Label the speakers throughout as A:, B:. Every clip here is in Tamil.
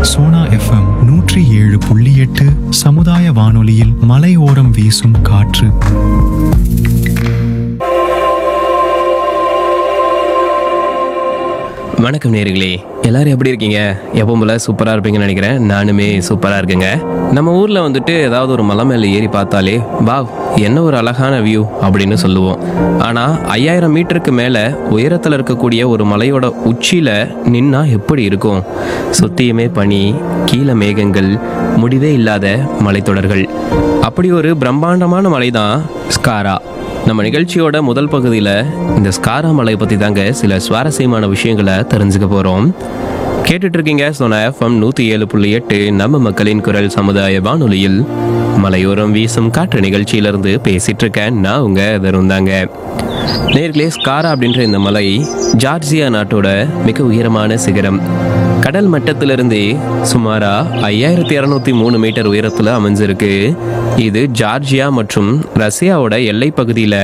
A: சோனா எஃப்எம் நூற்றி ஏழு புள்ளி எட்டு சமுதாய வானொலியில் மலையோரம் வீசும் காற்று
B: வணக்கம் நேர்களே எல்லாரும் எப்படி இருக்கீங்க எப்பவும் போல சூப்பராக இருப்பீங்கன்னு நினைக்கிறேன் நானுமே சூப்பராக இருக்கேங்க நம்ம ஊரில் வந்துட்டு ஏதாவது ஒரு மலை மேலே ஏறி பார்த்தாலே வாவ் என்ன ஒரு அழகான வியூ அப்படின்னு சொல்லுவோம் ஆனால் ஐயாயிரம் மீட்டருக்கு மேலே உயரத்தில் இருக்கக்கூடிய ஒரு மலையோட உச்சியில் நின்னா எப்படி இருக்கும் சுத்தியுமே பனி கீழே மேகங்கள் முடிவே இல்லாத மலைத்தொடர்கள் அப்படி ஒரு பிரம்மாண்டமான மலை தான் ஸ்காரா நம்ம நிகழ்ச்சியோட முதல் பகுதியில் இந்த ஸ்காரா மலை பற்றி தாங்க சில சுவாரஸ்யமான விஷயங்களை தெரிஞ்சுக்க போகிறோம் கேட்டுட்டு இருக்கீங்க சொன்ன எஃப்எம் நூற்றி ஏழு புள்ளி எட்டு நம்ம மக்களின் குரல் சமுதாய வானொலியில் மலையோரம் வீசும் காற்று நிகழ்ச்சியிலிருந்து பேசிட்டு இருக்கேன் நான் உங்க தருண் தாங்க நேர்களே ஸ்காரா அப்படின்ற இந்த மலை ஜார்ஜியா நாட்டோட மிக உயரமான சிகரம் கடல் மட்டத்திலிருந்து சுமாரா ஐயாயிரத்தி இரநூத்தி மூணு மீட்டர் உயரத்தில் அமைஞ்சிருக்கு இது ஜார்ஜியா மற்றும் ரஷ்யாவோட எல்லை பகுதியில்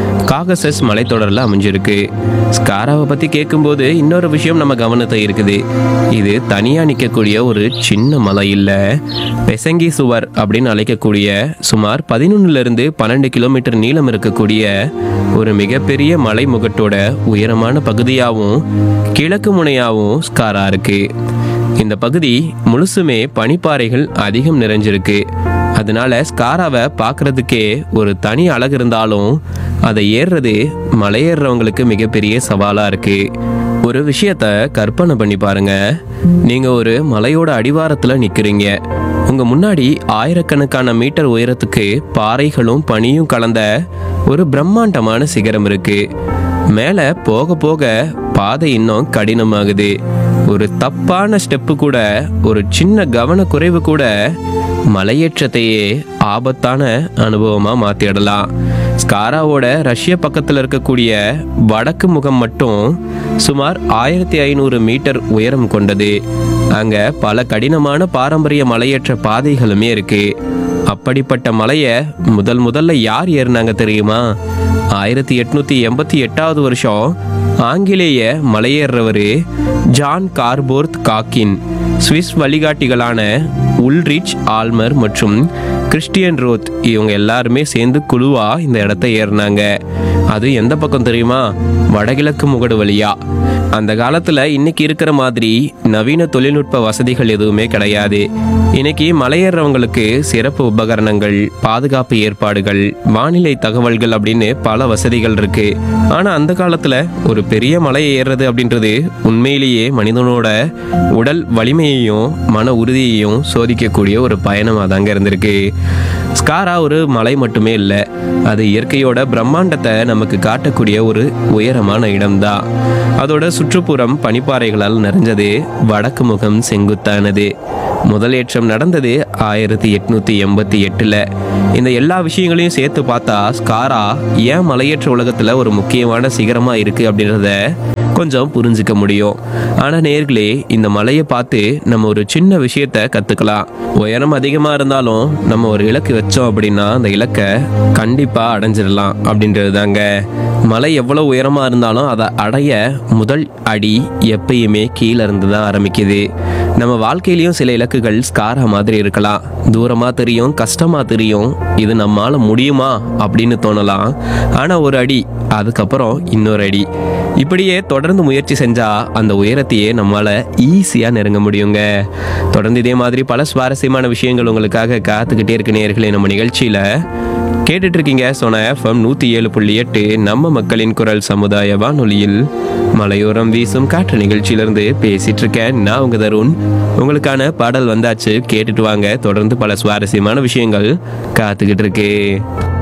B: காகசஸ் மலைத்தொடரில் அமைஞ்சிருக்கு ஸ்காராவை பற்றி கேட்கும்போது இன்னொரு விஷயம் நம்ம கவனத்தை இருக்குது இது தனியாக நிற்கக்கூடிய ஒரு சின்ன மலை இல்லை பெசங்கி சுவர் அப்படின்னு அழைக்கக்கூடிய சுமார் பதினொன்னுலேருந்து பன்னெண்டு கிலோமீட்டர் நீளம் இருக்கக்கூடிய ஒரு மிகப்பெரிய மலை முகட்டோட உயரமான பகுதியாகவும் கிழக்கு முனையாகவும் ஸ்காரா இருக்கு இந்த பகுதி முழுசுமே பனிப்பாறைகள் அதிகம் நிறைஞ்சிருக்கு அதனால ஸ்காராவை பார்க்கறதுக்கே ஒரு தனி அழகு இருந்தாலும் அதை ஏறுறது மலையேறுறவங்களுக்கு மிகப்பெரிய சவாலா இருக்கு ஒரு விஷயத்த கற்பனை பண்ணி பாருங்க நீங்க ஒரு மலையோட அடிவாரத்துல நிக்கிறீங்க உங்க முன்னாடி ஆயிரக்கணக்கான மீட்டர் உயரத்துக்கு பாறைகளும் பனியும் கலந்த ஒரு பிரம்மாண்டமான சிகரம் இருக்கு மேலே போக போக பாதை இன்னும் கடினமாகுது ஒரு தப்பான ஸ்டெப்பு கூட ஒரு சின்ன கவனக்குறைவு கூட மலையேற்றத்தையே ஆபத்தான அனுபவமா மாத்திடலாம் ஸ்காராவோட ரஷ்ய பக்கத்தில் இருக்கக்கூடிய வடக்கு முகம் மட்டும் சுமார் ஆயிரத்தி ஐநூறு மீட்டர் உயரம் கொண்டது அங்க பல கடினமான பாரம்பரிய மலையேற்ற பாதைகளுமே இருக்கு அப்படிப்பட்ட மலையை முதல் முதல்ல யார் ஏறினாங்க தெரியுமா ஆயிரத்தி எட்நூத்தி எண்பத்தி எட்டாவது வருஷம் ஆங்கிலேய மலையேறவர் ஜான் கார்போர்த் காக்கின் சுவிஸ் வழிகாட்டிகளான உல்ரிச் ஆல்மர் மற்றும் கிறிஸ்டியன் ரோத் இவங்க எல்லாருமே சேர்ந்து குழுவா இந்த இடத்த ஏறினாங்க அது எந்த பக்கம் தெரியுமா வடகிழக்கு முகடு வழியா அந்த காலத்துல இன்னைக்கு இருக்கிற மாதிரி நவீன தொழில்நுட்ப வசதிகள் எதுவுமே கிடையாது இன்னைக்கு மலையேறவங்களுக்கு சிறப்பு உபகரணங்கள் பாதுகாப்பு ஏற்பாடுகள் வானிலை தகவல்கள் அப்படின்னு பல வசதிகள் இருக்கு ஆனா அந்த காலத்துல ஒரு பெரிய மலையை ஏறுறது அப்படின்றது உண்மையிலேயே மனிதனோட உடல் வலிமையையும் மன உறுதியையும் சோதிக்கக்கூடிய ஒரு பயணமாக தாங்க இருந்திருக்கு ஸ்காரா ஒரு மலை மட்டுமே இல்லை அது இயற்கையோட பிரம்மாண்டத்தை நமக்கு காட்டக்கூடிய ஒரு உயரமான இடம்தான் அதோட சுற்றுப்புறம் பனிப்பாறைகளால் நிறைஞ்சது வடக்கு முகம் செங்குத்தானது முதலேற்றம் நடந்தது ஆயிரத்தி எட்நூத்தி எண்பத்தி எட்டுல இந்த எல்லா விஷயங்களையும் சேர்த்து பார்த்தா ஸ்காரா ஏன் மலையேற்ற உலகத்துல ஒரு முக்கியமான சிகரமா இருக்கு அப்படின்றத கொஞ்சம் புரிஞ்சுக்க முடியும் ஆனா நேர்களே இந்த மலையை பார்த்து நம்ம ஒரு சின்ன விஷயத்த கத்துக்கலாம் உயரம் அதிகமா இருந்தாலும் நம்ம ஒரு இலக்கு வச்சோம் அப்படின்னா அந்த இலக்கை கண்டிப்பா அடைஞ்சிடலாம் அப்படின்றது தாங்க மலை எவ்வளவு உயரமா இருந்தாலும் அதை அடைய முதல் அடி எப்பயுமே கீழே இருந்து தான் ஆரம்பிக்குது நம்ம வாழ்க்கையிலயும் சில இலக்குகள் ஸ்காரா மாதிரி இருக்கலாம் தூரமா தெரியும் கஷ்டமா தெரியும் இது நம்மால முடியுமா அப்படின்னு தோணலாம் ஆனா ஒரு அடி அதுக்கப்புறம் இன்னொரு அடி இப்படியே தொடர்ந்து முயற்சி செஞ்சா அந்த உயரத்தையே நம்மளால ஈஸியா நெருங்க முடியுங்க தொடர்ந்து இதே மாதிரி பல சுவாரஸ்யமான விஷயங்கள் உங்களுக்காக காத்துக்கிட்டே இருக்கு நேயர்களே நம்ம நிகழ்ச்சியில கேட்டுட்டு இருக்கீங்க சோனா எஃப்எம் நூத்தி ஏழு புள்ளி எட்டு நம்ம மக்களின் குரல் சமுதாய வானொலியில் மலையோரம் வீசும் காற்று நிகழ்ச்சியிலிருந்து பேசிட்டு இருக்கேன் நான் உங்க தருண் உங்களுக்கான பாடல் வந்தாச்சு கேட்டுட்டு வாங்க தொடர்ந்து பல சுவாரஸ்யமான விஷயங்கள் காத்துக்கிட்டு இருக்கு